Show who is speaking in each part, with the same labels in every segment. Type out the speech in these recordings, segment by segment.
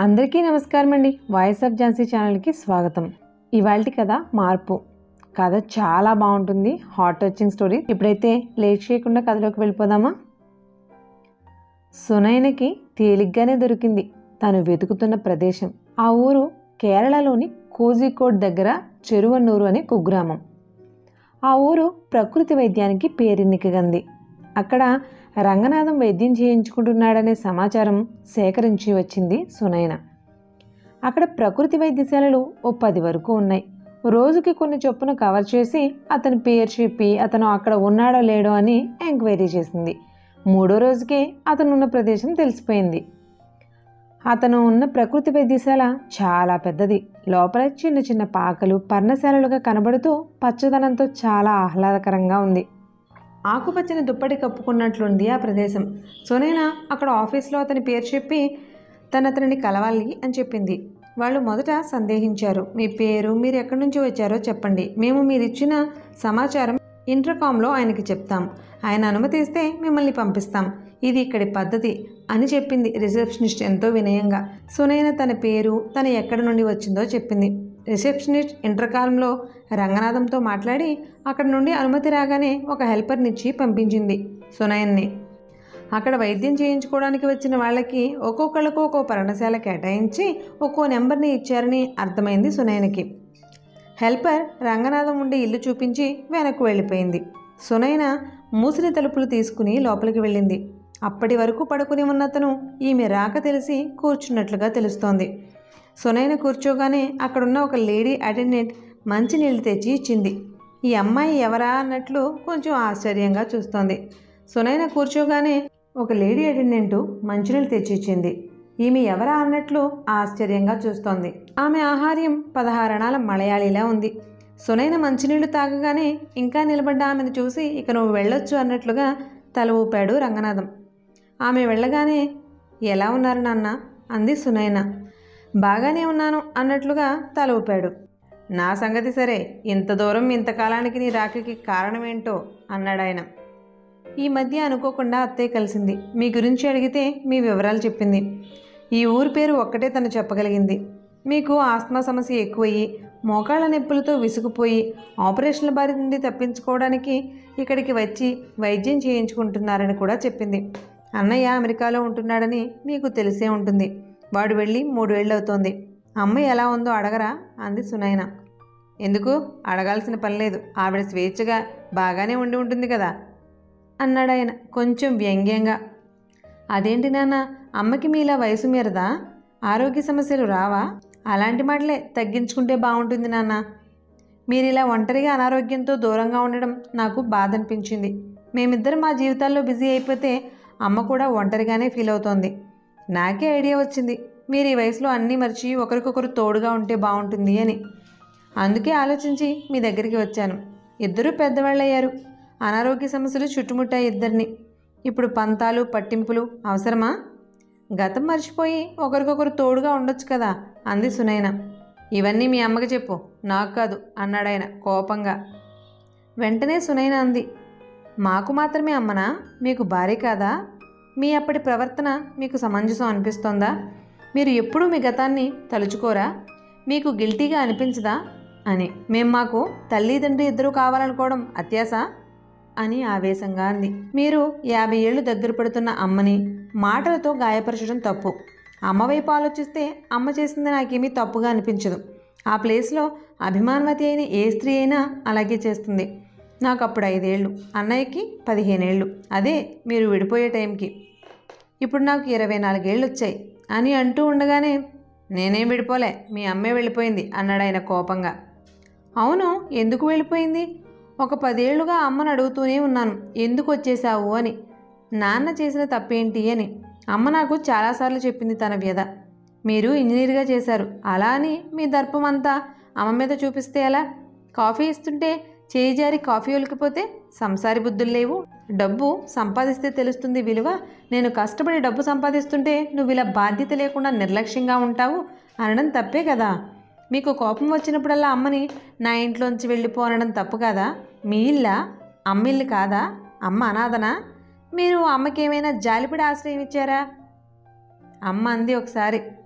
Speaker 1: అందరికీ నమస్కారం అండి వాయిస్ ఆఫ్ ఝాన్సీ ఛానల్కి స్వాగతం ఇవాళ కథ మార్పు కథ చాలా బాగుంటుంది హాట్ టచింగ్ స్టోరీ ఇప్పుడైతే లేట్ చేయకుండా కథలోకి వెళ్ళిపోదామా సునయనకి తేలిగ్గానే దొరికింది తను వెతుకుతున్న ప్రదేశం ఆ ఊరు కేరళలోని కోజికోడ్ దగ్గర చెరువన్నూరు అనే కుగ్రామం ఆ ఊరు ప్రకృతి వైద్యానికి పేరెన్నికగంది అక్కడ రంగనాథం వైద్యం చేయించుకుంటున్నాడనే సమాచారం సేకరించి వచ్చింది సునయన అక్కడ ప్రకృతి వైద్యశాలలు ఓ పది వరకు ఉన్నాయి రోజుకి కొన్ని చొప్పున కవర్ చేసి అతని పేరు చెప్పి అతను అక్కడ ఉన్నాడో లేడో అని ఎంక్వైరీ చేసింది మూడో రోజుకే అతను ఉన్న ప్రదేశం తెలిసిపోయింది అతను ఉన్న ప్రకృతి వైద్యశాల చాలా పెద్దది లోపల చిన్న చిన్న పాకలు పర్ణశాలలుగా కనబడుతూ పచ్చదనంతో చాలా ఆహ్లాదకరంగా ఉంది ఆకుపచ్చని దుప్పటి కప్పుకున్నట్లుంది ఆ ప్రదేశం సోనైనా అక్కడ ఆఫీస్లో అతని పేరు చెప్పి తను అతనిని కలవాలి అని చెప్పింది వాళ్ళు మొదట సందేహించారు మీ పేరు మీరు ఎక్కడి నుంచి వచ్చారో చెప్పండి మేము మీరు ఇచ్చిన సమాచారం ఇంటర్కామ్లో ఆయనకి చెప్తాం ఆయన అనుమతిస్తే మిమ్మల్ని పంపిస్తాం ఇది ఇక్కడి పద్ధతి అని చెప్పింది రిసెప్షనిస్ట్ ఎంతో వినయంగా సునైన తన పేరు తన ఎక్కడి నుండి వచ్చిందో చెప్పింది రిసెప్షనిస్ట్ ఇంటర్కాలంలో రంగనాథంతో మాట్లాడి అక్కడ నుండి అనుమతి రాగానే ఒక హెల్పర్నిచ్చి పంపించింది సునయన్ని అక్కడ వైద్యం చేయించుకోవడానికి వచ్చిన వాళ్ళకి ఒక్కొక్కళ్ళకు ఒక్కో పర్ణశాల కేటాయించి ఒక్కో నెంబర్ని ఇచ్చారని అర్థమైంది సునయనకి హెల్పర్ రంగనాథం ఉండే ఇల్లు చూపించి వెనక్కు వెళ్ళిపోయింది సునైన మూసిన తలుపులు తీసుకుని లోపలికి వెళ్ళింది అప్పటి వరకు పడుకుని ఉన్నతను ఈమె రాక తెలిసి కూర్చున్నట్లుగా తెలుస్తోంది సునైన కూర్చోగానే అక్కడున్న ఒక లేడీ అటెండెంట్ మంచినీళ్ళు తెచ్చి ఇచ్చింది ఈ అమ్మాయి ఎవరా అన్నట్లు కొంచెం ఆశ్చర్యంగా చూస్తోంది సునైన కూర్చోగానే ఒక లేడీ అటెండెంట్ మంచినీళ్ళు తెచ్చి ఇచ్చింది ఈమె ఎవరా అన్నట్లు ఆశ్చర్యంగా చూస్తోంది ఆమె ఆహార్యం పదహారణాల మలయాళీలా ఉంది సునైన మంచినీళ్లు తాగగానే ఇంకా నిలబడ్డ ఆమెను చూసి ఇక నువ్వు వెళ్ళొచ్చు అన్నట్లుగా తల ఊపాడు రంగనాథం ఆమె వెళ్ళగానే ఎలా ఉన్నారు నాన్న అంది సునైన బాగానే ఉన్నాను అన్నట్లుగా తల ఊపాడు నా సంగతి సరే ఇంత దూరం ఇంతకాలానికి నీ రాకకి కారణమేంటో అన్నాడు ఆయన ఈ మధ్య అనుకోకుండా అత్తయ్య కలిసింది మీ గురించి అడిగితే మీ వివరాలు చెప్పింది ఈ ఊరి పేరు ఒక్కటే తను చెప్పగలిగింది మీకు ఆస్మా సమస్య ఎక్కువయ్యి మోకాళ్ళ నొప్పులతో విసుగుపోయి ఆపరేషన్ల బారి నుండి తప్పించుకోవడానికి ఇక్కడికి వచ్చి వైద్యం చేయించుకుంటున్నారని కూడా చెప్పింది అన్నయ్య అమెరికాలో ఉంటున్నాడని మీకు తెలిసే ఉంటుంది వాడు వెళ్ళి మూడేళ్ళు అవుతోంది అమ్మ ఎలా ఉందో అడగరా అంది సునైన ఎందుకు అడగాల్సిన పని లేదు ఆవిడ స్వేచ్ఛగా బాగానే ఉండి ఉంటుంది కదా అన్నాడు ఆయన కొంచెం వ్యంగ్యంగా అదేంటి నాన్న అమ్మకి మీలా వయసు మీరదా ఆరోగ్య సమస్యలు రావా అలాంటి మాటలే తగ్గించుకుంటే బాగుంటుంది నాన్న మీరు ఇలా ఒంటరిగా అనారోగ్యంతో దూరంగా ఉండడం నాకు బాధ అనిపించింది మేమిద్దరం మా జీవితాల్లో బిజీ అయిపోతే అమ్మ కూడా ఒంటరిగానే ఫీల్ అవుతోంది నాకే ఐడియా వచ్చింది మీరు ఈ వయసులో అన్నీ మర్చి ఒకరికొకరు తోడుగా ఉంటే బాగుంటుంది అని అందుకే ఆలోచించి మీ దగ్గరికి వచ్చాను ఇద్దరూ పెద్దవాళ్ళయ్యారు అనారోగ్య సమస్యలు చుట్టుముట్టాయి ఇద్దరిని ఇప్పుడు పంతాలు పట్టింపులు అవసరమా గతం మర్చిపోయి ఒకరికొకరు తోడుగా ఉండొచ్చు కదా అంది సునైన ఇవన్నీ మీ అమ్మకి చెప్పు నాకు కాదు అన్నాడాయన కోపంగా వెంటనే సునైన అంది మాకు మాత్రమే అమ్మనా మీకు భార్య కాదా మీ అప్పటి ప్రవర్తన మీకు సమంజసం అనిపిస్తోందా మీరు ఎప్పుడూ మీ గతాన్ని తలుచుకోరా మీకు గిల్టీగా అనిపించదా అని మేం మాకు తల్లిదండ్రి ఇద్దరూ కావాలనుకోవడం అత్యాస అని ఆవేశంగా అంది మీరు యాభై ఏళ్ళు దగ్గర పడుతున్న అమ్మని మాటలతో గాయపరచడం తప్పు అమ్మ వైపు ఆలోచిస్తే అమ్మ చేసింది నాకేమీ తప్పుగా అనిపించదు ఆ ప్లేస్లో అభిమానవతి అయిన ఏ స్త్రీ అయినా అలాగే చేస్తుంది నాకు అప్పుడు ఐదేళ్ళు అన్నయ్యకి పదిహేనేళ్ళు అదే మీరు విడిపోయే టైంకి ఇప్పుడు నాకు ఇరవై నాలుగేళ్ళు వచ్చాయి అని అంటూ ఉండగానే నేనేం విడిపోలే మీ అమ్మే వెళ్ళిపోయింది అన్నాడు ఆయన కోపంగా అవును ఎందుకు వెళ్ళిపోయింది ఒక పదేళ్లుగా అమ్మను అడుగుతూనే ఉన్నాను ఎందుకు వచ్చేసావు అని నాన్న చేసిన తప్పేంటి అని అమ్మ నాకు చాలాసార్లు చెప్పింది తన వ్యధ మీరు ఇంజనీర్గా చేశారు అలా అని మీ దర్పం అంతా అమ్మ మీద చూపిస్తే ఎలా కాఫీ ఇస్తుంటే చేయి జారి కాఫీ ఒలికిపోతే సంసారి బుద్ధులు లేవు డబ్బు సంపాదిస్తే తెలుస్తుంది విలువ నేను కష్టపడి డబ్బు సంపాదిస్తుంటే నువ్వు ఇలా బాధ్యత లేకుండా నిర్లక్ష్యంగా ఉంటావు అనడం తప్పే కదా మీకు కోపం వచ్చినప్పుడల్లా అమ్మని నా ఇంట్లోంచి వెళ్ళిపో అనడం తప్పు కాదా మీ ఇల్లా అమ్మిల్లు కాదా అమ్మ అనాథనా మీరు అమ్మకి ఏమైనా జాలిపడి ఆశ్రయం ఇచ్చారా అమ్మ అంది ఒకసారి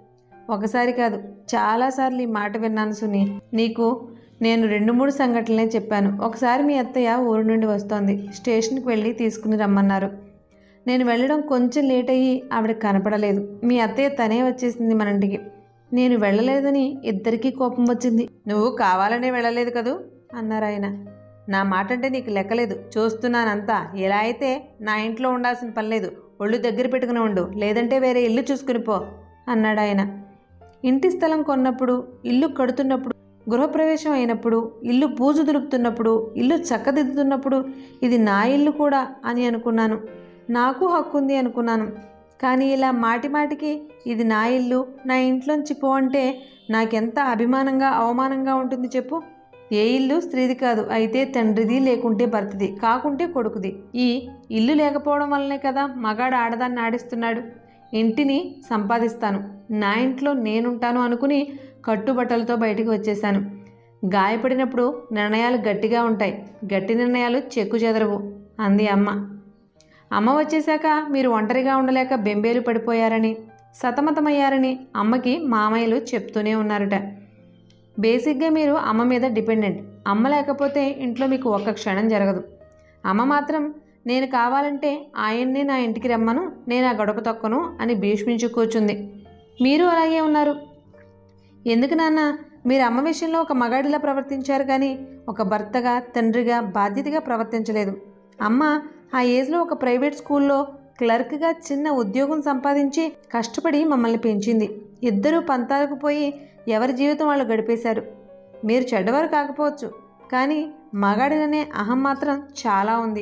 Speaker 1: ఒకసారి కాదు చాలాసార్లు ఈ మాట విన్నాను సుని నీకు నేను రెండు మూడు సంఘటనలే చెప్పాను ఒకసారి మీ అత్తయ్య ఊరు నుండి వస్తోంది స్టేషన్కి వెళ్ళి తీసుకుని రమ్మన్నారు నేను వెళ్ళడం కొంచెం లేట్ అయ్యి ఆవిడ కనపడలేదు మీ అత్తయ్య తనే వచ్చేసింది మన ఇంటికి నేను వెళ్ళలేదని ఇద్దరికీ కోపం వచ్చింది నువ్వు కావాలనే వెళ్ళలేదు కదూ అన్నారు ఆయన నా మాట అంటే నీకు లెక్కలేదు చూస్తున్నానంతా ఎలా అయితే నా ఇంట్లో ఉండాల్సిన పని లేదు ఒళ్ళు దగ్గర పెట్టుకుని ఉండు లేదంటే వేరే ఇల్లు చూసుకుని పో అన్నాడు ఆయన ఇంటి స్థలం కొన్నప్పుడు ఇల్లు కడుతున్నప్పుడు గృహప్రవేశం అయినప్పుడు ఇల్లు పూజ దులుపుతున్నప్పుడు ఇల్లు చక్కదిద్దుతున్నప్పుడు ఇది నా ఇల్లు కూడా అని అనుకున్నాను నాకు హక్కు ఉంది అనుకున్నాను కానీ ఇలా మాటి మాటికి ఇది నా ఇల్లు నా ఇంట్లోంచి పో అంటే నాకెంత అభిమానంగా అవమానంగా ఉంటుంది చెప్పు ఏ ఇల్లు స్త్రీది కాదు అయితే తండ్రిది లేకుంటే భర్తది కాకుంటే కొడుకుది ఈ ఇల్లు లేకపోవడం వల్లనే కదా మగాడు ఆడదాన్ని ఆడిస్తున్నాడు ఇంటిని సంపాదిస్తాను నా ఇంట్లో నేనుంటాను అనుకుని కట్టుబట్టలతో బయటికి వచ్చేశాను గాయపడినప్పుడు నిర్ణయాలు గట్టిగా ఉంటాయి గట్టి నిర్ణయాలు చెక్కు చెదరవు అంది అమ్మ అమ్మ వచ్చేశాక మీరు ఒంటరిగా ఉండలేక బెంబేలు పడిపోయారని సతమతమయ్యారని అమ్మకి మామయ్యలు చెప్తూనే ఉన్నారట బేసిక్గా మీరు అమ్మ మీద డిపెండెంట్ అమ్మ లేకపోతే ఇంట్లో మీకు ఒక్క క్షణం జరగదు అమ్మ మాత్రం నేను కావాలంటే ఆయన్నే నా ఇంటికి రమ్మను నేను ఆ గడప తొక్కను అని భీష్మించు కూర్చుంది మీరు అలాగే ఉన్నారు ఎందుకు నాన్న మీరు అమ్మ విషయంలో ఒక మగాడిలా ప్రవర్తించారు కానీ ఒక భర్తగా తండ్రిగా బాధ్యతగా ప్రవర్తించలేదు అమ్మ ఆ ఏజ్లో ఒక ప్రైవేట్ స్కూల్లో క్లర్క్గా చిన్న ఉద్యోగం సంపాదించి కష్టపడి మమ్మల్ని పెంచింది ఇద్దరూ పంతాలకు పోయి ఎవరి జీవితం వాళ్ళు గడిపేశారు మీరు చెడ్డవారు కాకపోవచ్చు కానీ మగాడిననే అహం మాత్రం చాలా ఉంది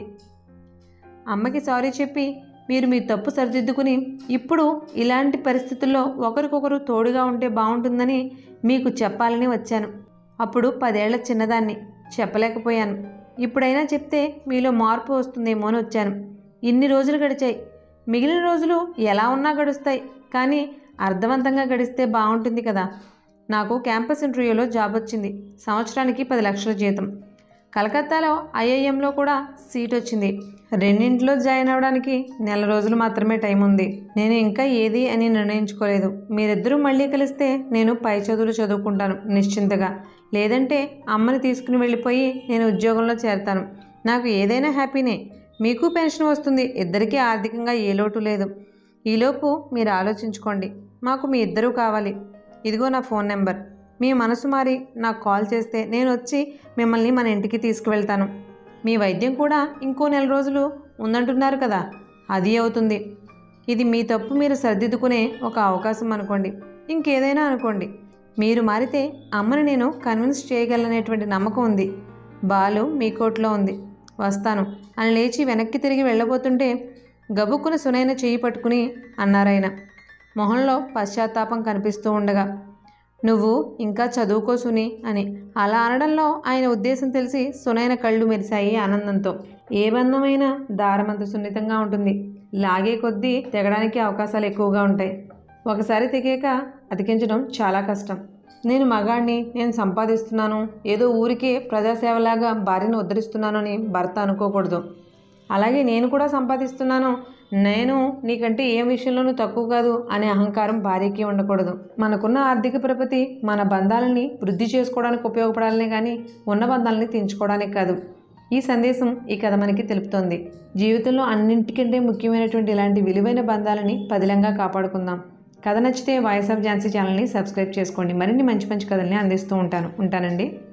Speaker 1: అమ్మకి సారీ చెప్పి మీరు మీ తప్పు సరిదిద్దుకుని ఇప్పుడు ఇలాంటి పరిస్థితుల్లో ఒకరికొకరు తోడుగా ఉంటే బాగుంటుందని మీకు చెప్పాలని వచ్చాను అప్పుడు పదేళ్ల చిన్నదాన్ని చెప్పలేకపోయాను ఇప్పుడైనా చెప్తే మీలో మార్పు వస్తుందేమో అని వచ్చాను ఇన్ని రోజులు గడిచాయి మిగిలిన రోజులు ఎలా ఉన్నా గడుస్తాయి కానీ అర్థవంతంగా గడిస్తే బాగుంటుంది కదా నాకు క్యాంపస్ ఇంటర్వ్యూలో జాబ్ వచ్చింది సంవత్సరానికి పది లక్షల జీతం కలకత్తాలో ఐఐఎంలో కూడా సీట్ వచ్చింది రెండింటిలో జాయిన్ అవ్వడానికి నెల రోజులు మాత్రమే టైం ఉంది నేను ఇంకా ఏది అని నిర్ణయించుకోలేదు మీరిద్దరూ మళ్ళీ కలిస్తే నేను పై చదువులు చదువుకుంటాను నిశ్చింతగా లేదంటే అమ్మని తీసుకుని వెళ్ళిపోయి నేను ఉద్యోగంలో చేరతాను నాకు ఏదైనా హ్యాపీనే మీకు పెన్షన్ వస్తుంది ఇద్దరికీ ఆర్థికంగా ఏ లోటు లేదు ఈలోపు మీరు ఆలోచించుకోండి మాకు మీ ఇద్దరూ కావాలి ఇదిగో నా ఫోన్ నెంబర్ మీ మనసు మారి నాకు కాల్ చేస్తే నేను వచ్చి మిమ్మల్ని మన ఇంటికి తీసుకువెళ్తాను మీ వైద్యం కూడా ఇంకో నెల రోజులు ఉందంటున్నారు కదా అది అవుతుంది ఇది మీ తప్పు మీరు సర్దిద్దుకునే ఒక అవకాశం అనుకోండి ఇంకేదైనా అనుకోండి మీరు మారితే అమ్మని నేను కన్విన్స్ చేయగలనేటువంటి నమ్మకం ఉంది బాలు మీ కోట్లో ఉంది వస్తాను అని లేచి వెనక్కి తిరిగి వెళ్ళబోతుంటే గబుక్కున సునైన చెయ్యి పట్టుకుని అన్నారాయన మొహంలో పశ్చాత్తాపం కనిపిస్తూ ఉండగా నువ్వు ఇంకా చదువుకో సుని అని అలా అనడంలో ఆయన ఉద్దేశం తెలిసి సునైన కళ్ళు మెరిశాయి ఆనందంతో ఏ బంధమైనా దారమంత సున్నితంగా ఉంటుంది లాగే కొద్దీ తెగడానికి అవకాశాలు ఎక్కువగా ఉంటాయి ఒకసారి తెగాక అతికించడం చాలా కష్టం నేను మగాడిని నేను సంపాదిస్తున్నాను ఏదో ఊరికే ప్రజాసేవలాగా భార్యను ఉద్ధరిస్తున్నాను అని భర్త అనుకోకూడదు అలాగే నేను కూడా సంపాదిస్తున్నాను నేను నీకంటే ఏ విషయంలోనూ తక్కువ కాదు అనే అహంకారం భార్యకి ఉండకూడదు మనకున్న ఆర్థిక ప్రగతి మన బంధాలని వృద్ధి చేసుకోవడానికి ఉపయోగపడాలనే కానీ ఉన్న బంధాలని తెంచుకోవడానికి కాదు ఈ సందేశం ఈ కథ మనకి తెలుపుతోంది జీవితంలో అన్నింటికంటే ముఖ్యమైనటువంటి ఇలాంటి విలువైన బంధాలని పదిలంగా కాపాడుకుందాం కథ నచ్చితే వాయిస్ ఆఫ్ ఝాన్సీ ఛానల్ని సబ్స్క్రైబ్ చేసుకోండి మరిన్ని మంచి మంచి కథల్ని అందిస్తూ ఉంటాను ఉంటానండి